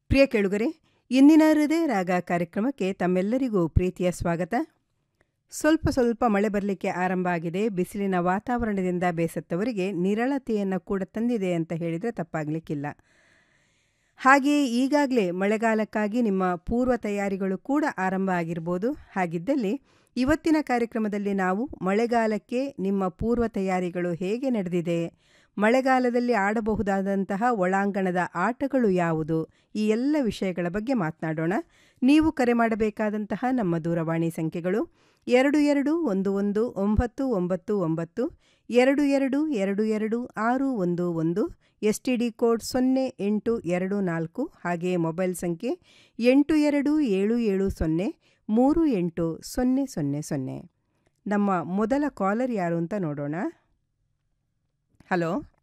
ಪ್ರಿಯ ಕೇಳುಗರೆ ಇಂದಿನ ಹೃದಯ ರಾಗ ಕಾರ್ಯಕ್ರಮಕ್ಕೆ ತಮ್ಮೆಲ್ಲರಿಗೂ ಪ್ರೀತಿಯ ಸ್ವಾಗತ ಸ್ವಲ್ಪ ಸ್ವಲ್ಪ ಮಳೆ ಬರಲಿಕ್ಕೆ ಆರಂಭ ಆಗಿದೆ ಬಿಸಿಲಿನ ವಾತಾವರಣದಿಂದ ಬೇಸತ್ತವರಿಗೆ ನಿರಳತೆಯನ್ನು ಕೂಡ ತಂದಿದೆ ಅಂತ ಹೇಳಿದರೆ ತಪ್ಪಾಗಲಿಕ್ಕಿಲ್ಲ ಹಾಗೆಯೇ ಈಗಾಗಲೇ ಮಳೆಗಾಲಕ್ಕಾಗಿ ನಿಮ್ಮ ಪೂರ್ವ ತಯಾರಿಗಳು ಕೂಡ ಆರಂಭ ಆಗಿರ್ಬೋದು ಹಾಗಿದ್ದಲ್ಲಿ ಇವತ್ತಿನ ಕಾರ್ಯಕ್ರಮದಲ್ಲಿ ನಾವು ಮಳೆಗಾಲಕ್ಕೆ ನಿಮ್ಮ ಪೂರ್ವ ತಯಾರಿಗಳು ಹೇಗೆ ನಡೆದಿದೆ ಮಳೆಗಾಲದಲ್ಲಿ ಆಡಬಹುದಾದಂತಹ ಒಳಾಂಗಣದ ಆಟಗಳು ಯಾವುದು ಈ ಎಲ್ಲ ವಿಷಯಗಳ ಬಗ್ಗೆ ಮಾತನಾಡೋಣ ನೀವು ಕರೆ ಮಾಡಬೇಕಾದಂತಹ ನಮ್ಮ ದೂರವಾಣಿ ಸಂಖ್ಯೆಗಳು ಎರಡು ಎರಡು ಒಂದು ಒಂದು ಒಂಬತ್ತು ಒಂಬತ್ತು ಒಂಬತ್ತು ಎರಡು ಎರಡು ಎರಡು ಎರಡು ಆರು ಒಂದು ಒಂದು ಎಸ್ ಟಿ ಡಿ ಕೋಡ್ ಸೊನ್ನೆ ಎಂಟು ಎರಡು ನಾಲ್ಕು ಹಾಗೆಯೇ ಮೊಬೈಲ್ ಸಂಖ್ಯೆ ಎಂಟು ಎರಡು ಏಳು ಏಳು ಸೊನ್ನೆ ಮೂರು ಎಂಟು ಸೊನ್ನೆ ಸೊನ್ನೆ ಸೊನ್ನೆ ನಮ್ಮ ಮೊದಲ ಕಾಲರ್ ಯಾರು ಅಂತ ನೋಡೋಣ ಹಲೋ